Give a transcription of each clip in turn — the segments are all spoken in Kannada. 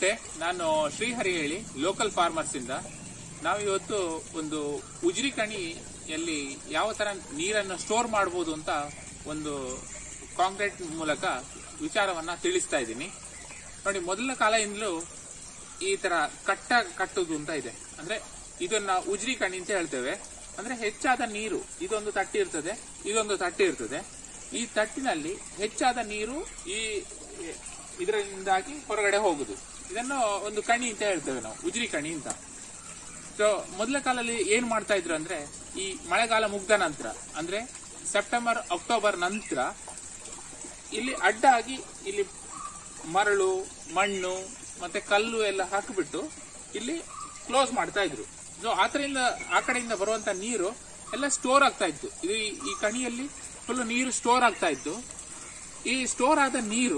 ನಮಸ್ತೆ ನಾನು ಶ್ರೀಹರಿ ಹೇಳಿ ಲೋಕಲ್ ಫಾರ್ಮರ್ಸ್ ಇಂದ ನಾವು ಇವತ್ತು ಒಂದು ಉಜ್ರಿ ಕಣಿಯಲ್ಲಿ ಯಾವ ತರ ನೀರನ್ನು ಸ್ಟೋರ್ ಮಾಡಬಹುದು ಅಂತ ಒಂದು ಕಾಂಕ್ರೀಟ್ ಮೂಲಕ ವಿಚಾರವನ್ನ ತಿಳಿಸ್ತಾ ಇದ್ದೀನಿ ನೋಡಿ ಮೊದಲ ಕಾಲದಿಂದಲೂ ಈ ತರ ಕಟ್ಟ ಕಟ್ಟುದು ಅಂತ ಇದೆ ಅಂದ್ರೆ ಇದನ್ನ ಉಜ್ರಿ ಕಣಿ ಅಂತ ಹೇಳ್ತೇವೆ ಅಂದ್ರೆ ಹೆಚ್ಚಾದ ನೀರು ಇದೊಂದು ತಟ್ಟಿ ಇರ್ತದೆ ಇದೊಂದು ತಟ್ಟಿ ಇರ್ತದೆ ಈ ತಟ್ಟಿನಲ್ಲಿ ಹೆಚ್ಚಾದ ನೀರು ಈ ಇದರಿಂದಾಗಿ ಹೊರಗಡೆ ಹೋಗುದು ಇದನ್ನು ಒಂದು ಕಣಿ ಅಂತ ಹೇಳ್ತೇವೆ ನಾವು ಉಜ್ರಿ ಕಣಿ ಅಂತ ಸೊ ಮೊದಲ ಕಾಲದಲ್ಲಿ ಏನ್ ಮಾಡ್ತಾ ಇದ್ರು ಅಂದ್ರೆ ಈ ಮಳೆಗಾಲ ಮುಗ್ದ ನಂತರ ಅಂದ್ರೆ ಸೆಪ್ಟೆಂಬರ್ ಅಕ್ಟೋಬರ್ ನಂತರ ಇಲ್ಲಿ ಅಡ್ಡಾಗಿ ಇಲ್ಲಿ ಮರಳು ಮಣ್ಣು ಮತ್ತೆ ಕಲ್ಲು ಎಲ್ಲ ಹಾಕಿಬಿಟ್ಟು ಇಲ್ಲಿ ಕ್ಲೋಸ್ ಮಾಡ್ತಾ ಇದ್ರು ಸೊ ಆತರಿಂದ ಆ ಕಡೆಯಿಂದ ಬರುವಂತ ನೀರು ಎಲ್ಲ ಸ್ಟೋರ್ ಆಗ್ತಾ ಇತ್ತು ಇದು ಈ- ಈ ಕಣಿಯಲ್ಲಿ ಫುಲ್ ನೀರು ಸ್ಟೋರ್ ಆಗ್ತಾ ಇತ್ತು ಈ ಸ್ಟೋರ್ ಆದ ನೀರು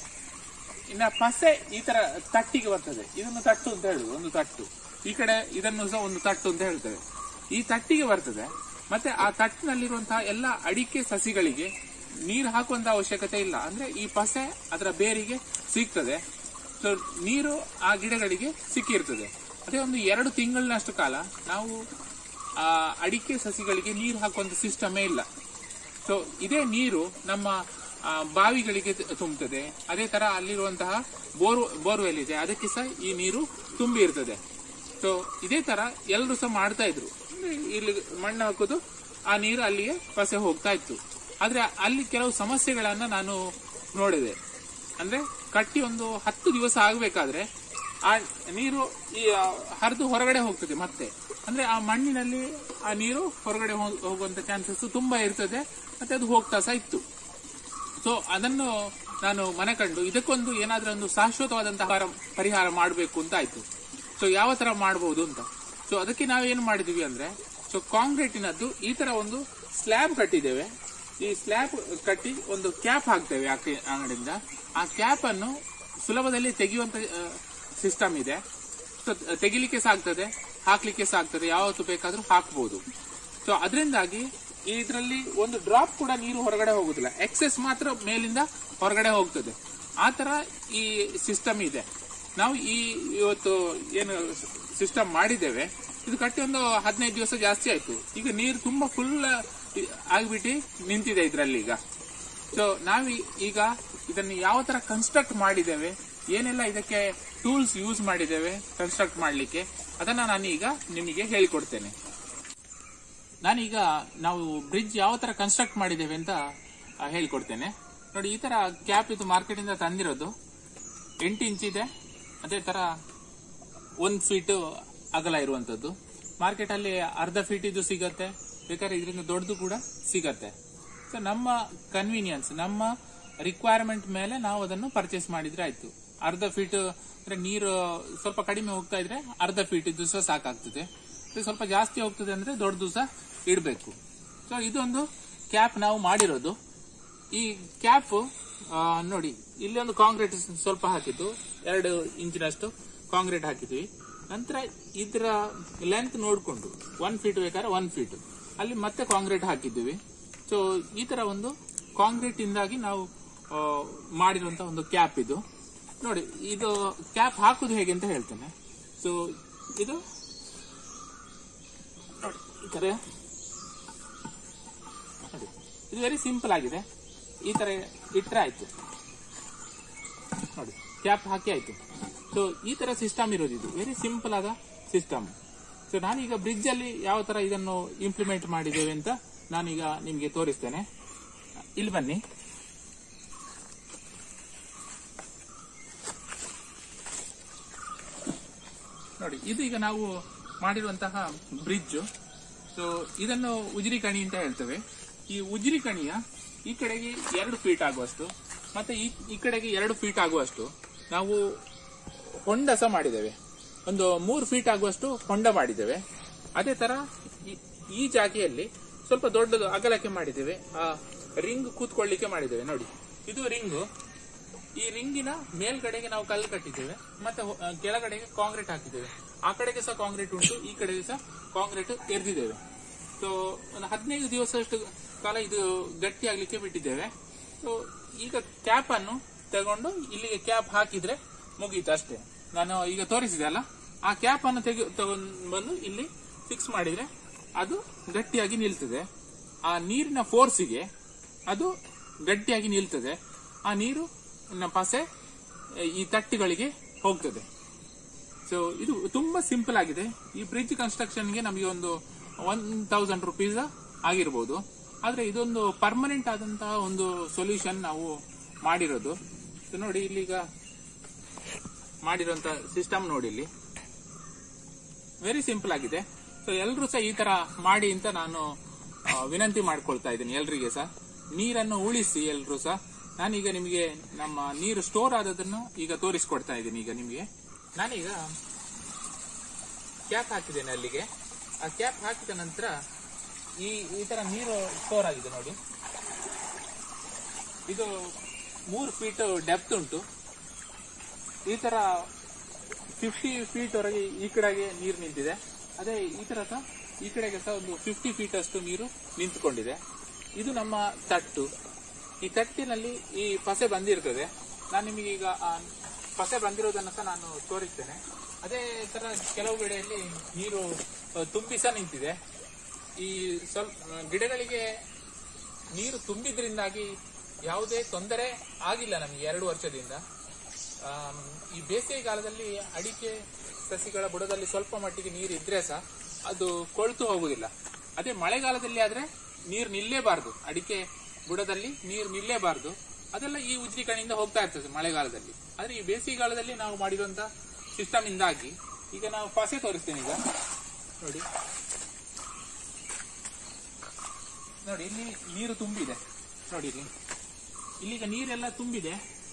ಇನ್ನ ಪಸೆ ಈ ತರ ತಟ್ಟಿಗೆ ಬರ್ತದೆ ಇದನ್ನು ತಟ್ಟು ಅಂತ ಹೇಳುದು ಒಂದು ತಟ್ಟು ಈ ಕಡೆ ಇದನ್ನು ಸಹ ಒಂದು ತಟ್ಟು ಅಂತ ಹೇಳ್ತೇವೆ ಈ ತಟ್ಟಿಗೆ ಬರ್ತದೆ ಮತ್ತೆ ಆ ತಟ್ಟಿನಲ್ಲಿರುವಂತಹ ಎಲ್ಲ ಅಡಿಕೆ ಸಸಿಗಳಿಗೆ ನೀರು ಹಾಕುವಂತ ಅವಶ್ಯಕತೆ ಇಲ್ಲ ಅಂದ್ರೆ ಈ ಪಸೆ ಅದರ ಬೇರಿಗೆ ಸಿಗ್ತದೆ ಸೊ ನೀರು ಆ ಗಿಡಗಳಿಗೆ ಸಿಕ್ಕಿರ್ತದೆ ಅದೇ ಒಂದು ಎರಡು ತಿಂಗಳಿನಷ್ಟು ಕಾಲ ನಾವು ಆ ಅಡಿಕೆ ಸಸಿಗಳಿಗೆ ನೀರು ಹಾಕುವಂತ ಸಿಸ್ಟಮೇ ಇಲ್ಲ ಸೊ ಇದೇ ನೀರು ನಮ್ಮ ಆ, ಬಾವಿಗಳಿಗೆ ತ- ತುಂಬುತ್ತದೆ ಅದೇ ತರ ಅಲ್ಲಿರುವಂತಹ ಬೋರ್ ಬೋರ್ವೆಲ್ ಇದೆ ಅದಕ್ಕೆ ಸಹ ಈ ನೀರು ತುಂಬಿ ಇರ್ತದೆ ಸೊ ಇದೇ ತರ ಎಲ್ಲರೂ ಸಹ ಮಾಡ್ತಾ ಇದ್ರು ಅಂದ್ರೆ ಇಲ್ಲಿ ಮಣ್ಣು ಹಾಕೋದು ಆ ನೀರು ಅಲ್ಲಿಗೆ ಪಸೆ ಹೋಗ್ತಾ ಇತ್ತು ಆದ್ರೆ ಅಲ್ಲಿ ಕೆಲವು ಸಮಸ್ಯೆಗಳನ್ನ ನಾನು ನೋಡಿದೆ ಅಂದ್ರೆ ಕಟ್ಟಿ ಒಂದು ಹತ್ತು ದಿವಸ ಆಗ್ಬೇಕಾದ್ರೆ ಆ ನೀರು ಈ ಹರಿದು ಹೊರಗಡೆ ಹೋಗ್ತದೆ ಮತ್ತೆ ಅಂದ್ರೆ ಆ ಮಣ್ಣಿನಲ್ಲಿ ಆ ನೀರು ಹೊರಗಡೆ ಹೋಗ್- ಹೋಗುವಂತ ಚಾನ್ಸಸ್ ತುಂಬಾ ಇರ್ತದೆ ಮತ್ತೆ ಅದು ಹೋಗ್ತಾ ಸಹ ಇತ್ತು ಸೊ ಅದನ್ನು ನಾನು ಮನೆ ಕಂಡು ಇದಕ್ಕೊಂದು ಏನಾದ್ರೂ ಒಂದು ಶಾಶ್ವತವಾದಂತಹ ಪರ- ಪರಿಹಾರ ಮಾಡಬೇಕು ಅಂತ ಆಯ್ತು ಸೊ ಯಾವ ತರ ಮಾಡಬಹುದು ಅಂತ ಸೊ ಅದಕ್ಕೆ ನಾವೇನು ಮಾಡಿದ್ವಿ ಅಂದ್ರೆ ಸೊ ಕಾಂಕ್ರೀಟಿನದ್ದು ಈ ತರ ಒಂದು ಸ್ಲ್ಯಾಬ್ ಕಟ್ಟಿದ್ದೇವೆ ಈ ಸ್ಲ್ಯಾಬ್ ಕಟ್ಟಿ ಒಂದು ಕ್ಯಾಪ್ ಹಾಕ್ತೇವೆ ಆ ಕೆ- ಅಂಗಡಿಯಿಂದ ಆ ಕ್ಯಾಪ್ ಅನ್ನು ಸುಲಭದಲ್ಲಿ ತೆಗೆಯುವಂತ ಸಿಸ್ಟಮ್ ಇದೆ ಸೊ ತೆಗಿಲಿಕ್ಕೆ ಸಾಗ್ತದೆ ಹಾಕ್ಲಿಕ್ಕೆ ಸಾಗ್ತದೆ ಯಾವತ್ತು ಬೇಕಾದ್ರೂ ಹಾಕ್ಬಹುದು ಸೊ ಅದರಿಂದಾಗಿ ಇದರಲ್ಲಿ ಒಂದು ಡ್ರಾಪ್ ಕೂಡ ನೀರು ಹೊರಗಡೆ ಹೋಗುದಿಲ್ಲ ಎಕ್ಸೆಸ್ ಮಾತ್ರ ಮೇಲಿಂದ ಹೊರಗಡೆ ಹೋಗ್ತದೆ ಆ ತರ ಈ ಸಿಸ್ಟಮ್ ಇದೆ ನಾವು ಈ ಇವತ್ತು ಏನು ಸಿಸ್ಟಮ್ ಮಾಡಿದ್ದೇವೆ ಇದು ಕಟ್ಟಿ ಒಂದು ಹದಿನೈದು ದಿವಸ ಜಾಸ್ತಿ ಆಯ್ತು ಈಗ ನೀರು ತುಂಬಾ ಫುಲ್ ಆಗಿಬಿಟ್ಟು ನಿಂತಿದೆ ಇದರಲ್ಲಿ ಈಗ ಸೊ ನಾವು ಈಗ ಇದನ್ನು ಯಾವ ತರ ಕನ್ಸ್ಟ್ರಕ್ಟ್ ಮಾಡಿದ್ದೇವೆ ಏನೆಲ್ಲ ಇದಕ್ಕೆ ಟೂಲ್ಸ್ ಯೂಸ್ ಮಾಡಿದ್ದೇವೆ ಕನ್ಸ್ಟ್ರಕ್ಟ್ ಮಾಡಲಿಕ್ಕೆ ಅದನ್ನ ನಾನು ಈಗ ನಿಮಗೆ ಹೇಳಿಕೊಡ್ತೇನೆ ನಾನೀಗ ನಾವು ಬ್ರಿಡ್ಜ್ ಯಾವ ತರ ಕನ್ಸ್ಟ್ರಕ್ಟ್ ಮಾಡಿದ್ದೇವೆ ಅಂತ ಆ, ಹೇಳ್ಕೊಡ್ತೇನೆ ನೋಡಿ ಈ ತರ ಕ್ಯಾಪ್ ಇದು ಮಾರ್ಕೆಟ್ ಇಂದ ತಂದಿರೋದು ಎಂಟು ಇಂಚ್ ಇದೆ ಅದೇ ತರ ಒಂದ್ ಫೀಟ್ ಅಗಲ ಇರುವಂತದ್ದು ಮಾರ್ಕೆಟ್ ಅಲ್ಲಿ ಅರ್ಧ ಫೀಟ್ ಇದು ಸಿಗತ್ತೆ ಬೇಕಾದ್ರೆ ಇದರಿಂದ ದೊಡ್ಡದು ಕೂಡ ಸಿಗತ್ತೆ ಸೊ ನಮ್ಮ ಕನ್ವೀನಿಯನ್ಸ್ ನಮ್ಮ ರಿಕ್ವೈರ್ಮೆಂಟ್ ಮೇಲೆ ನಾವು ಅದನ್ನು ಪರ್ಚೇಸ್ ಮಾಡಿದ್ರೆ ಆಯ್ತು ಅರ್ಧ ಫೀಟ್ ಅಂದ್ರೆ ನೀರು ಸ್ವಲ್ಪ ಕಡಿಮೆ ಹೋಗ್ತಾ ಇದ್ರೆ ಅರ್ಧ ಫೀಟ್ ಇದ್ದು ಸಹ ಸಾಕಾಗ್ತದೆ ಇದು ಸ್ವಲ್ಪ ಜಾಸ್ತಿ ಹೋಗ್ತದೆ ಅಂದ್ರೆ ದೊಡ್ಡದು ಸಹ ಇಡಬೇಕು ಸೊ ಇದೊಂದು ಕ್ಯಾಪ್ ನಾವು ಮಾಡಿರೋದು ಈ ಕ್ಯಾಪ್ ನೋಡಿ ಇಲ್ಲಿ ಒಂದು ಕಾಂಕ್ರೀಟ್ ಸ್ವಲ್ಪ ಹಾಕಿದ್ದು ಎರಡು ಇಂಚಿನಷ್ಟು ಕಾಂಕ್ರೀಟ್ ಹಾಕಿದ್ವಿ ನಂತರ ಇದರ ಲೆಂತ್ ನೋಡಿಕೊಂಡು ಒನ್ ಫೀಟ್ ಬೇಕಾದ್ರೆ ಒನ್ ಫೀಟ್ ಅಲ್ಲಿ ಮತ್ತೆ ಕಾಂಕ್ರೀಟ್ ಹಾಕಿದ್ದೀವಿ ಸೊ ಈ ತರ ಒಂದು ಕಾಂಕ್ರೀಟ್ ಇಂದಾಗಿ ನಾವು ಆ, ಮಾಡಿರುವಂತ ಒಂದು ಕ್ಯಾಪ್ ಇದು ನೋಡಿ ಇದು ಕ್ಯಾಪ್ ಹಾಕುದು ಹೇಗೆ ಅಂತ ಹೇಳ್ತೇನೆ ಸೊ ಇದು ನೋಡಿ ಈ ತರ ನೋಡಿ ಇದು ವೆರಿ ಸಿಂಪಲ್ ಆಗಿದೆ ಈ ತರ ಇಟ್ರೆ ಆಯ್ತು ನೋಡಿ ಕ್ಯಾಪ್ ಹಾಕಿ ಆಯ್ತು ಸೊ ಈ ತರ ಸಿಸ್ಟಮ್ ಇರೋದು ಇದು ವೆರಿ ಸಿಂಪಲ್ ಆದ ಸಿಸ್ಟಮ್ ಸೊ ನಾನೀಗ ಬ್ರಿಡ್ಜ್ ಅಲ್ಲಿ ಯಾವ ತರ ಇದನ್ನು ಇಂಪ್ಲಿಮೆಂಟ್ ಮಾಡಿದ್ದೇವೆ ಅಂತ ನಾನೀಗ ನಿಮ್ಗೆ ತೋರಿಸ್ತೇನೆ ಇಲ್ಲಿ ಬನ್ನಿ ನೋಡಿ ಇದು ಈಗ ನಾವು ಮಾಡಿರುವಂತಹ ಬ್ರಿಡ್ಜ್ ಸೊ ಇದನ್ನು ಉಜಿರಿ ಕಣಿ ಅಂತ ಹೇಳ್ತೇವೆ ಈ ಉಜಿರಿ ಕಣಿಯ ಈ ಕಡೆಗೆ ಎರಡು ಫೀಟ್ ಆಗುವಷ್ಟು ಮತ್ತೆ ಈ ಈ ಕಡೆಗೆ ಎರಡು ಫೀಟ್ ಆಗುವಷ್ಟು ನಾವು ಹೊಂಡ ಸಹ ಮಾಡಿದ್ದೇವೆ ಒಂದು ಮೂರು ಫೀಟ್ ಆಗುವಷ್ಟು ಹೊಂಡ ಮಾಡಿದ್ದೇವೆ ಅದೇ ತರ ಈ- ಈ ಜಾಗೆಯಲ್ಲಿ ಸ್ವಲ್ಪ ದೊಡ್ಡದು ಅಗಲಕ್ಕೆ ಮಾಡಿದ್ದೇವೆ ಆ ರಿಂಗ್ ಕೂತ್ಕೊಳ್ಳಿಕ್ಕೆ ಮಾಡಿದ್ದೇವೆ ನೋಡಿ ಇದು ರಿಂಗು ಈ ರಿಂಗಿನ ಮೇಲ್ಗಡೆಗೆ ನಾವು ಕಲ್ಲು ಕಟ್ಟಿದ್ದೇವೆ ಮತ್ತೆ ಹೊ- ಆ, ಕೆಳಗಡೆಗೆ ಕಾಂಕ್ರೀಟ್ ಹಾಕಿದ್ದೇವೆ ಆ ಕಡೆಗೆ ಸಹ ಕಾಂಕ್ರೀಟ್ ಉಂಟು ಈ ಕಡೆಗೆ ಸಹ ಕಾಂಕ್ರೀಟ್ ಎರ್ದಿದ್ದೇವೆ ಸೊ ಒಂದು ಹದಿನೈದು ದಿವಸದಷ್ಟು ಕಾಲ ಇದು ಗಟ್ಟಿ ಆಗ್ಲಿಕ್ಕೆ ಬಿಟ್ಟಿದ್ದೇವೆ ಸೊ ಈಗ ಕ್ಯಾಪ್ ಅನ್ನು ತಗೊಂಡು ಇಲ್ಲಿಗೆ ಕ್ಯಾಪ್ ಹಾಕಿದ್ರೆ ಮುಗೀತು ಅಷ್ಟೇ ನಾನು ಈಗ ತೋರಿಸಿದೆ ಅಲ್ಲ ಆ ಕ್ಯಾಪ್ ಅನ್ನು ತೆಗೆ ತಗೊಂಡ್ ಬಂದು ಇಲ್ಲಿ ಫಿಕ್ಸ್ ಮಾಡಿದ್ರೆ ಅದು ಗಟ್ಟಿಯಾಗಿ ನಿಲ್ತದೆ ಆ ನೀರಿನ ಫೋರ್ಸಿಗೆ ಅದು ಗಟ್ಟಿಯಾಗಿ ನಿಲ್ತದೆ ಆ ನೀರು ನ ಪಸೆ ಈ ತಟ್ಟಿಗಳಿಗೆ ಹೋಗ್ತದೆ ಸೊ ಇದು ತುಂಬಾ ಸಿಂಪಲ್ ಆಗಿದೆ ಈ ಬ್ರಿಡ್ಜ್ ಕನ್ಸ್ಟ್ರಕ್ಷನ್ಗೆ ನಮಗೆ ಒಂದು ಒನ್ ತೌಸಂಡ್ ರುಪೀಸ್ ಆಗಿರ್ಬೋದು ಆದ್ರೆ ಇದೊಂದು ಪರ್ಮನೆಂಟ್ ಆದಂತಹ ಒಂದು ಸೊಲ್ಯೂಷನ್ ನಾವು ಮಾಡಿರೋದು So ನೋಡಿ ಇಲ್ಲೀಗ ಮಾಡಿರುವಂತ ಸಿಸ್ಟಮ್ ನೋಡಿ ಇಲ್ಲಿ ವೆರಿ ಸಿಂಪಲ್ ಆಗಿದೆ ಸೊ ಎಲ್ಲರೂ ಸಹ ಈ ತರ ಮಾಡಿ ಅಂತ ನಾನು ಆ, ವಿನಂತಿ ಮಾಡ್ಕೊಳ್ತಾ ಇದ್ದೀನಿ ಎಲ್ರಿಗೆ ಸಹ ನೀರನ್ನು ಉಳಿಸಿ ಎಲ್ರು ಸಹ ನಾನೀಗ ನಿಮಗೆ ನಮ್ಮ ನೀರು ಸ್ಟೋರ್ ಆದದನ್ನು ಈಗ ತೋರಿಸ್ಕೊಡ್ತಾ ಇದ್ದೀನಿ ಈಗ ನಿಮಗೆ ನಾನೀಗ ಕ್ಯಾಪ್ ಹಾಕಿದ್ದೇನೆ ಅಲ್ಲಿಗೆ ಆ ಕ್ಯಾಪ್ ಹಾಕಿದ ನಂತರ ಈ ಈ ತರ ನೀರು ಸ್ಟೋರ್ ಆಗಿದೆ ನೋಡಿ ಇದು ಮೂರು ಫೀಟ್ ಡೆಪ್ತ್ ಉಂಟು ಈ ತರ ಫಿಫ್ಟಿ ಫೀಟ್ ವರೆಗೆ ಈ ಕಡೆಗೆ ನೀರು ನಿಂತಿದೆ ಅದೇ ಈ ತರ ಸಹ ಈ ಕಡೆಗೆ ಸಹ ಒಂದು ಫಿಫ್ಟಿ ಫೀಟ್ ಅಷ್ಟು ನೀರು ನಿಂತುಕೊಂಡಿದೆ ಇದು ನಮ್ಮ ತಟ್ಟು ಈ ತಟ್ಟಿನಲ್ಲಿ ಈ ಪಸೆ ಬಂದಿರ್ತದೆ ನಾನು ನಿಮಗೆ ಈಗ ಆ ಪಸೆ ಬಂದಿರೋದನ್ನ ಸಹ ನಾನು ತೋರಿಸ್ತೇನೆ ಅದೇ ತರ ಕೆಲವು ಕಡೆಯಲ್ಲಿ ನೀರು ಆ, ತುಂಬಿ ಸಹ ನಿಂತಿದೆ ಈ ಸ್ವಲ್ಪ ಆ, ಗಿಡಗಳಿಗೆ ನೀರು ತುಂಬಿದ್ರಿಂದಾಗಿ ಯಾವುದೇ ತೊಂದರೆ ಆಗಿಲ್ಲ ನಮಗೆ ಎರಡು ವರ್ಷದಿಂದ ಆಮ್, ಈ ಬೇಸಿಗೆ ಕಾಲದಲ್ಲಿ ಅಡಿಕೆ ಸಸಿಗಳ ಬುಡದಲ್ಲಿ ಸ್ವಲ್ಪ ಮಟ್ಟಿಗೆ ನೀರು ಇದ್ರೆ ಸಹ ಅದು ಕೊಳ್ತು ಹೋಗುದಿಲ್ಲ ಅದೇ ಮಳೆಗಾಲದಲ್ಲಿ ಆದ್ರೆ ನೀರು ನಿಲ್ಲೇಬಾರದು ಅಡಿಕೆ ಬುಡದಲ್ಲಿ ನೀರು ನಿಲ್ಲೇಬಾರದು ಅದೆಲ್ಲ ಈ ಉಜ್ರಿ ಕಣಿಯಿಂದ ಹೋಗ್ತಾ ಇರ್ತದೆ ಮಳೆಗಾಲದಲ್ಲಿ ಆದ್ರೆ ಈ ಬೇಸಿಗೆಗಾಲದಲ್ಲಿ ನಾವು ಮಾಡಿರುವಂತ ಸಿಸ್ಟಮ್ ಇಂದಾಗಿ ಈಗ ನಾವು ಪಸೆ ತೋರಿಸ್ತೇನೆ ಈಗ ನೋಡಿ ನೋಡಿ ಇಲ್ಲಿ ನೀರು ತುಂಬಿದೆ ನೋಡಿ ಇಲ್ಲಿ ಇಲ್ಲಿಗ ನೀರೆಲ್ಲ ತುಂಬಿದೆ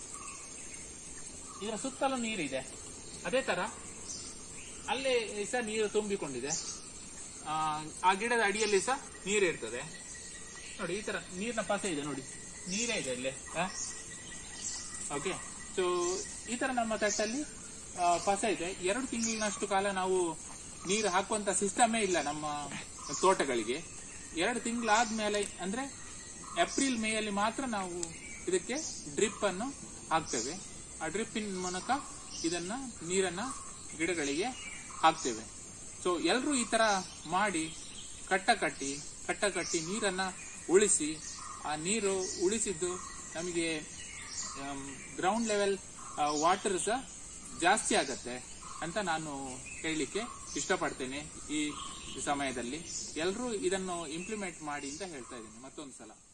ಇದರ ಸುತ್ತಲೂ ನೀರಿದೆ ಅದೇ ತರ ಅಲ್ಲೇ ಸಹ ನೀರು ತುಂಬಿಕೊಂಡಿದೆ ಆ, ಆ ಗಿಡದ ಅಡಿಯಲ್ಲಿ ಸಹ ನೀರು ಇರ್ತದೆ ನೋಡಿ ಈ ತರ ನೀರಿನ ಪಸೆ ಇದೆ ನೋಡಿ ನೀರೇ ಇದೆ ಇಲ್ಲೇ ಓಕೆ ಸೊ ಈ ತರ ನಮ್ಮ ತಟ್ಟಲ್ಲಿ ಆ, ಪಸೆ ಇದೆ ಎರಡು ತಿಂಗಳಿನಷ್ಟು ಕಾಲ ನಾವು ನೀರು ಹಾಕುವಂತ ಸಿಸ್ಟಮೇ ಇಲ್ಲ ನಮ್ಮ ತೋಟಗಳಿಗೆ ಎರಡು ತಿಂಗಳಾದ್ಮೇಲೆ ಅಂದ್ರೆ ಏಪ್ರಿಲ್ ಮೇ ಅಲ್ಲಿ ಮಾತ್ರ ನಾವು ಇದಕ್ಕೆ ಡ್ರಿಪ್ ಅನ್ನು ಹಾಕ್ತೇವೆ ಆ ಡ್ರಿಪ್ಪಿನ ಮೂಲಕ ಇದನ್ನ ನೀರನ್ನ ಗಿಡಗಳಿಗೆ ಹಾಕ್ತೇವೆ ಸೊ ಎಲ್ಲರೂ ಈ ತರ ಮಾಡಿ ಕಟ್ಟ ಕಟ್ಟಿ ಕಟ್ಟ ಕಟ್ಟಿ ನೀರನ್ನ ಉಳಿಸಿ ಆ ನೀರು ಉಳಿಸಿದ್ದು ನಮಗೆ ಗ್ರೌಂಡ್ ಲೆವೆಲ್ ವಾಟರ್ ಸಹ ಜಾಸ್ತಿ ಆಗತ್ತೆ ಅಂತ ನಾನು ಹೇಳಲಿಕ್ಕೆ ಇಷ್ಟಪಡ್ತೇನೆ ಈ ಸಮಯದಲ್ಲಿ ಎಲ್ಲರೂ ಇದನ್ನು ಇಂಪ್ಲಿಮೆಂಟ್ ಮಾಡಿ ಅಂತ ಹೇಳ್ತಾ ಇದ್ದೀನಿ ಮತ್ತೊಂದು ಸಲ